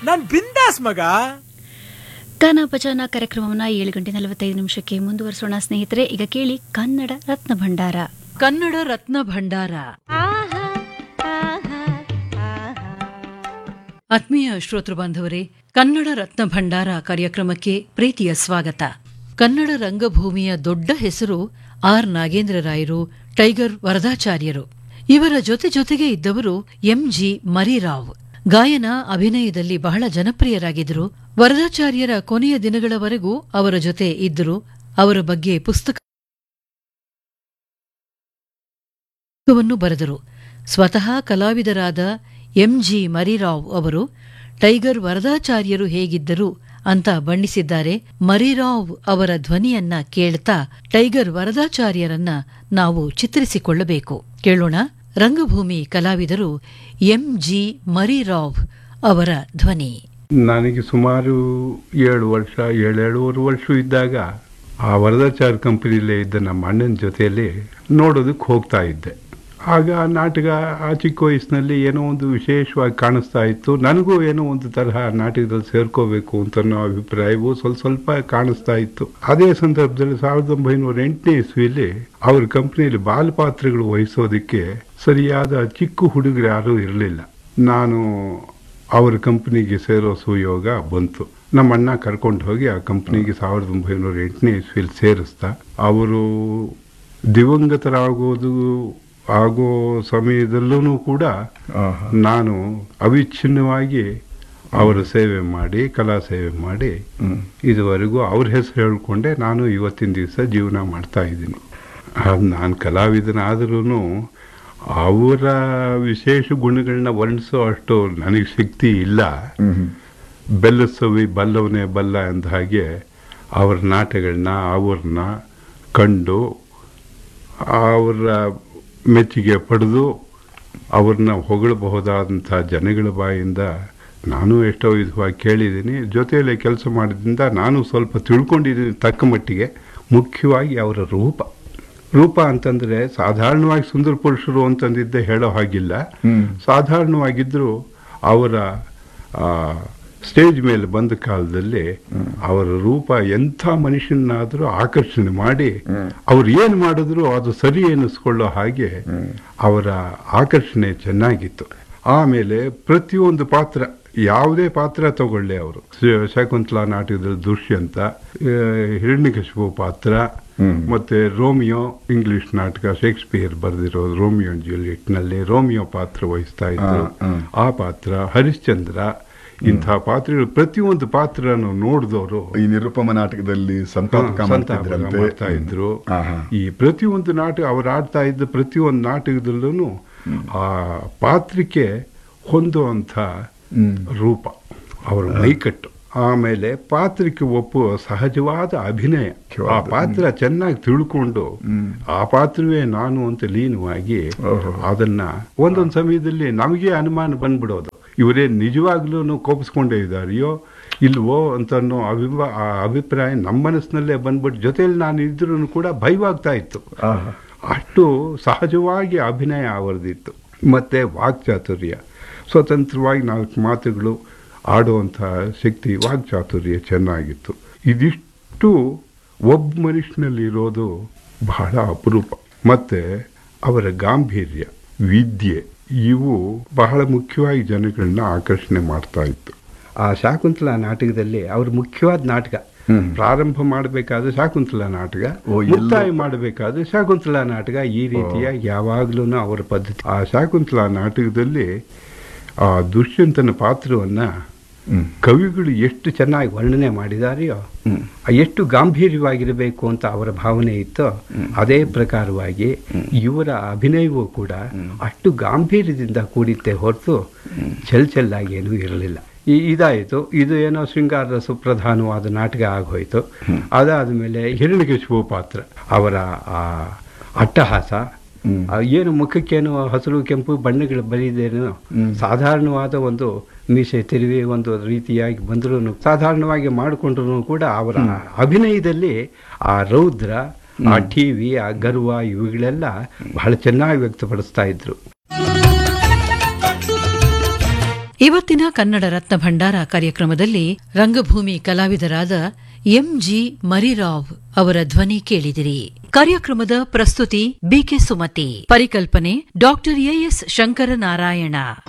ನಾನ್ ಬಿಂದಾಸ್ ಮಗ ಗಾನ ಭಜನ ಕಾರ್ಯಕ್ರಮವನ್ನ ಏಳು ಗಂಟೆ ನಲವತ್ತೈದು ನಿಮಿಷಕ್ಕೆ ಮುಂದುವರಿಸೋಣ ಸ್ನೇಹಿತರೆ ಈಗ ಕೇಳಿ ಕನ್ನಡ ರತ್ನ ಭಂಡಾರ ಕನ್ನಡ ರತ್ನ ಭಂಡಾರ ಆತ್ಮೀಯ ಶ್ರೋತೃ ಬಾಂಧವರೇ ಕನ್ನಡ ರತ್ನ ಭಂಡಾರ ಕಾರ್ಯಕ್ರಮಕ್ಕೆ ಪ್ರೀತಿಯ ಸ್ವಾಗತ ಕನ್ನಡ ರಂಗಭೂಮಿಯ ದೊಡ್ಡ ಹೆಸರು ಆರ್ ನಾಗೇಂದ್ರ ರಾಯರು ಟೈಗರ್ ವರದಾಚಾರ್ಯರು ಇವರ ಜೊತೆ ಜೊತೆಗೆ ಇದ್ದವರು ಎಂಜಿ ಮರಿರಾವ್ ಗಾಯನ ಅಭಿನಯದಲ್ಲಿ ಬಹಳ ಜನಪ್ರಿಯರಾಗಿದ್ದರು ವರದಾಚಾರ್ಯರ ಕೊನೆಯ ದಿನಗಳವರೆಗೂ ಅವರ ಜೊತೆ ಇದ್ದರು ಅವರ ಬಗ್ಗೆ ಪುಸ್ತಕ ಪುಸ್ತಕವನ್ನು ಬರೆದರು ಸ್ವತಃ ಕಲಾವಿದರಾದ ಎಂಜಿ ಮರಿರಾವ್ ಅವರು ಟೈಗರ್ ವರದಾಚಾರ್ಯರು ಹೇಗಿದ್ದರು ಅಂತ ಬಣ್ಣಿಸಿದ್ದಾರೆ ಮರಿರಾವ್ ಅವರ ಧ್ವನಿಯನ್ನ ಕೇಳ್ತಾ ಟೈಗರ್ ವರದಾಚಾರ್ಯರನ್ನ ನಾವು ಚಿತ್ರಿಸಿಕೊಳ್ಳಬೇಕು ಕೇಳೋಣ ರಂಗಭೂಮಿ ಕಲಾವಿದರು ಎಂಜಿ ಮರಿರಾವ್ ಅವರ ಧ್ವನಿ ನನಗೆ ಸುಮಾರು ಏಳು ವರ್ಷ ಏಳೇಳುವರೆ ವರ್ಷ ಇದ್ದಾಗ ಆ ವರದಾಚಾರ್ ಕಂಪನಿಲೇ ಇದ್ದ ನಮ್ಮ ಅಣ್ಣನ ಜೊತೆಯಲ್ಲಿ ನೋಡೋದಕ್ಕೆ ಹೋಗ್ತಾ ಇದ್ದೆ ಆಗ ಆ ನಾಟಕ ಆ ಚಿಕ್ಕ ವಯಸ್ಸಿನಲ್ಲಿ ಏನೋ ಒಂದು ವಿಶೇಷವಾಗಿ ಕಾಣಿಸ್ತಾ ಇತ್ತು ನನಗೂ ಏನೋ ಒಂದು ತರಹ ನಾಟಕದಲ್ಲಿ ಸೇರ್ಕೋಬೇಕು ಅಂತ ಅನ್ನೋ ಅಭಿಪ್ರಾಯವು ಸ್ವಲ್ಪ ಸ್ವಲ್ಪ ಕಾಣಿಸ್ತಾ ಇತ್ತು ಅದೇ ಸಂದರ್ಭದಲ್ಲಿ ಸಾವಿರದ ಒಂಬೈನೂರ ಎಂಟನೇ ಇಸ್ವಿಯಲ್ಲಿ ಅವ್ರ ಕಂಪನಿಯಲ್ಲಿ ಬಾಲಪಾತ್ರಗಳು ವಹಿಸೋದಕ್ಕೆ ಸರಿಯಾದ ಚಿಕ್ಕ ಹುಡುಗರು ಯಾರೂ ಇರಲಿಲ್ಲ ನಾನು ಅವರ ಕಂಪ್ನಿಗೆ ಸೇರೋ ಸುಯೋಗ ಬಂತು ನಮ್ಮ ಅಣ್ಣ ಕರ್ಕೊಂಡು ಹೋಗಿ ಆ ಕಂಪ್ನಿಗೆ ಸಾವಿರದ ಒಂಬೈನೂರ ಎಂಟನೇ ಇಸ್ವಿಲಿ ಸೇರಿಸ್ತಾ ಅವರು ದಿವಂಗತರಾಗೋದು ಆಗೋ ಸಮಯದಲ್ಲೂ ಕೂಡ ನಾನು ಅವಿಚ್ಛಿನ್ನವಾಗಿ ಅವರ ಸೇವೆ ಮಾಡಿ ಕಲಾ ಸೇವೆ ಮಾಡಿ ಇದುವರೆಗೂ ಅವ್ರ ಹೆಸರು ಹೇಳ್ಕೊಂಡೆ ನಾನು ಇವತ್ತಿನ ದಿವಸ ಜೀವನ ಮಾಡ್ತಾ ಇದ್ದೀನಿ ನಾನು ಕಲಾವಿದನಾದ್ರೂ ಅವರ ವಿಶೇಷ ಗುಣಗಳನ್ನ ವರ್ಣಿಸೋ ಅಷ್ಟು ನನಗೆ ಶಕ್ತಿ ಇಲ್ಲ ಬೆಲ್ಲಸವಿ ಬಲ್ಲವನೇ ಬಲ್ಲ ಅಂದ ಹಾಗೆ ಅವರ ನಾಟಗಳನ್ನ ಅವ್ರನ್ನ ಕಂಡು ಅವರ ಮೆಚ್ಚುಗೆ ಪಡೆದು ಅವ್ರನ್ನ ಹೊಗಳಬಹುದಾದಂಥ ಜನಗಳ ಬಾಯಿಂದ ನಾನು ಎಷ್ಟೋ ವಿಧವಾಗಿ ಕೇಳಿದ್ದೀನಿ ಜೊತೆಯಲ್ಲೇ ಕೆಲಸ ಮಾಡಿದ್ರಿಂದ ನಾನು ಸ್ವಲ್ಪ ತಿಳ್ಕೊಂಡಿದ್ದೀನಿ ತಕ್ಕ ಮಟ್ಟಿಗೆ ಮುಖ್ಯವಾಗಿ ಅವರ ರೂಪ ರೂಪ ಅಂತಂದ್ರೆ ಸಾಧಾರಣವಾಗಿ ಸುಂದರ ಪುರುಷರು ಅಂತಂದಿದ್ದೆ ಹೇಳೋ ಹಾಗಿಲ್ಲ ಸಾಧಾರಣವಾಗಿದ್ದರೂ ಅವರ ಆ, ಸ್ಟೇಜ್ ಮೇಲೆ ಬಂದ ಕಾಲದಲ್ಲಿ ಅವರ ರೂಪ ಎಂಥ ಮನುಷ್ಯನಾದರೂ ಆಕರ್ಷಣೆ ಮಾಡಿ ಅವ್ರು ಏನು ಮಾಡಿದ್ರು ಅದು ಸರಿ ಎನಿಸ್ಕೊಳ್ಳೋ ಹಾಗೆ ಅವರ ಆಕರ್ಷಣೆ ಚೆನ್ನಾಗಿತ್ತು ಆಮೇಲೆ ಪ್ರತಿಯೊಂದು ಪಾತ್ರ ಯಾವುದೇ ಪಾತ್ರ ತಗೊಳ್ಳಿ ಅವರು ಶ- ಶಕುಂತಲಾ ನಾಟಕದಲ್ಲಿ ದುಷ್ಯಂತ ಆ, ಹಿರಣ್ಯಕಶಿಪು ಪಾತ್ರ ಮತ್ತೆ ರೋಮಿಯೋ ಇಂಗ್ಲಿಷ್ ನಾಟಕ ಶೇಕ್ಸ್ಪಿಯರ್ ಬರೆದಿರೋ ರೋಮಿಯೋ ಅಂಡ್ ಜೂಲಿಯಟ್ ನಲ್ಲಿ ರೋಮಿಯೋ ಪಾತ್ರ ವಹಿಸ್ತಾ ಇದ್ರು ಆ ಪಾತ್ರ ಹರಿಶ್ಚಂದ್ರ ಇಂಥ ಪಾತ್ರಗಳು ಪ್ರತಿಯೊಂದು ಪಾತ್ರನು ನೋಡಿದವರು ಈ ನಿರುಪಮ ನಾಟಕದಲ್ಲಿ ಸಂತಾಪಕ ಮಾಡ್ತಿದ್ರಂತೆ. ಮಾಡ್ತಾ ಇದ್ರು ಆಹಾ. ಈ ಪ್ರತಿಯೊಂದು ನಾಟಕ ಅವ್ರು ಆಡ್ತಾ ಇದ್ದ ಪ್ರತಿಯೊಂದು ನಾಟಕದಲ್ಲೂ ಆ ಪಾತ್ರಕ್ಕೆ ಹೊಂದುವಂಥ ರೂಪ ಅವರ ಮೈಕಟ್ಟು ಆಮೇಲೆ ಪಾತ್ರಕ್ಕೆ ಒಪ್ಪುವ ಸಹಜವಾದ ಅಭಿನಯ ಆ ಪಾತ್ರ ಚೆನ್ನಾಗಿ ತಿಳ್ಕೊಂಡು ಆ ಪಾತ್ರವೇ ನಾನು ಅಂತ ಲೀನವಾಗಿ ಅದನ್ನ ಒಂದೊಂದು ಸಮಯದಲ್ಲಿ ನಮಗೆ ಅನುಮಾನ ಬಂದ್ಬಿಡೋದು ಇವರೇ ನಿಜವಾಗ್ಲೂ ಕೋಪಿಸ್ಕೊಂಡೇ ಇದ್ದಾರೆಯೋ ಇಲ್ವೋ ಅಂತ ಅನ್ನೋ ಅಭಿಮ ಆ ಅಭಿಪ್ರಾಯ ನಮ್ಮ ಮನಸ್ಸಿನಲ್ಲೇ ಬಂದ್ಬಿಟ್ಟು ಜೊತೆಯಲ್ಲಿ ನಾನು ಇದ್ರೂ ಕೂಡ ಭಯವಾಗ್ತಾ ಇತ್ತು ಆಹಾ. ಅಷ್ಟು ಸಹಜವಾಗಿ ಅಭಿನಯ ಅವರದಿತ್ತು ಮತ್ತೆ ವಾಕ್ಚಾತುರ್ಯ ಸ್ವತಂತ್ರವಾಗಿ ನಾಲ್ಕು ಮಾತುಗಳು ಆಡುವಂಥ ಶಕ್ತಿ ವಾಕ್ಚಾತುರ್ಯ ಚೆನ್ನಾಗಿತ್ತು ಇದಿಷ್ಟು ಒಬ್ಬ ಮನುಷ್ಯನಲ್ಲಿರೋದು ಬಹಳ ಅಪರೂಪ ಮತ್ತೆ ಅವರ ಗಾಂಭೀರ್ಯ ವಿದ್ಯೆ ಇವು ಬಹಳ ಮುಖ್ಯವಾಗಿ ಜನಗಳನ್ನ ಆಕರ್ಷಣೆ ಮಾಡ್ತಾ ಇತ್ತು ಆ ಶಾಕುಂತಲಾ ನಾಟಕದಲ್ಲಿ ಅವ್ರ ಮುಖ್ಯವಾದ ನಾಟಕ ಪ್ರಾರಂಭ ಮಾಡಬೇಕಾದ್ರೆ ಶಾಕುಂತಲಾ ನಾಟಕ ಓ, ಎಲ್ಲೋ- ಮುಕ್ತಾಯ ಮಾಡಬೇಕಾದ್ರೆ ಶಾಕುಂತಲಾ ನಾಟಕ ಈ ರೀತಿಯಾಗಿ ಯಾವಾಗ್ಲೂ ಅವರ ಪದ್ಧತಿ ಆ ಶಾಕುಂತಲಾ ನಾಟಕದಲ್ಲಿ ಆ ದುಷ್ಯಂತನ ಪಾತ್ರವನ್ನ ಕವಿಗಳು ಎಷ್ಟು ಚೆನ್ನಾಗಿ ವರ್ಣನೆ ಮಾಡಿದಾರೆಯೋ ಆ ಎಷ್ಟು ಗಾಂಭೀರ್ಯವಾಗಿರಬೇಕು ಅಂತ ಅವರ ಭಾವನೆ ಇತ್ತೋ ಅದೇ ಪ್ರಕಾರವಾಗಿ ಇವರ ಅಭಿನಯವೂ ಕೂಡ ಅಷ್ಟು ಗಾಂಭೀರ್ಯದಿಂದ ಕೂಡಿತ್ತೆ ಹೊರತು ಚೆಲ್ ಚೆಲ್ಲಾಗಿ ಏನೂ ಇರಲಿಲ್ಲ ಈ ಇದಾಯಿತು ಇದು ಏನೋ ಶೃಂಗಾರದ ಸುಪ್ರಧಾನವಾದ ನಾಟಕ ಆಗೋಯ್ತು ಅದಾದ ಮೇಲೆ ಹಿರಣ್ಯಕಶಿಪು ಪಾತ್ರ ಅವರ ಆ ಅಟ್ಟಹಾಸ ಆ ಏನು ಮುಖಕ್ಕೇನು ಹಸಿರು ಕೆಂಪು ಬಣ್ಣಗಳು ಬರೀದೇನೋ ಸಾಧಾರಣವಾದ ಒಂದು ಮೀಸೆ ತಿರುವಿ ಒಂದು ರೀತಿಯಾಗಿ ಬಂದರೂ ಸಾಧಾರಣವಾಗಿ ಮಾಡಿಕೊಂಡ್ರು ಕೂಡ ಅವರ ಅಭಿನಯದಲ್ಲಿ ಆ ರೌದ್ರ ಆ ಟಿವಿ ಆ ಗರ್ವ ಇವುಗಳೆಲ್ಲ ಬಹಳ ಚೆನ್ನಾಗಿ ವ್ಯಕ್ತಪಡಿಸ್ತಾ ಇದ್ರು ಇವತ್ತಿನ ಕನ್ನಡ ರತ್ನ ಭಂಡಾರ ಕಾರ್ಯಕ್ರಮದಲ್ಲಿ ರಂಗಭೂಮಿ ಕಲಾವಿದರಾದ ಎಂಜಿ ಮರಿರಾವ್ ಅವರ ಧ್ವನಿ ಕೇಳಿದಿರಿ ಕಾರ್ಯಕ್ರಮದ ಪ್ರಸ್ತುತಿ ಬಿಕೆ ಸುಮತಿ ಪರಿಕಲ್ಪನೆ ಡಾಕ್ಟರ್ ಎಎಸ್ ಶಂಕರನಾರಾಯಣ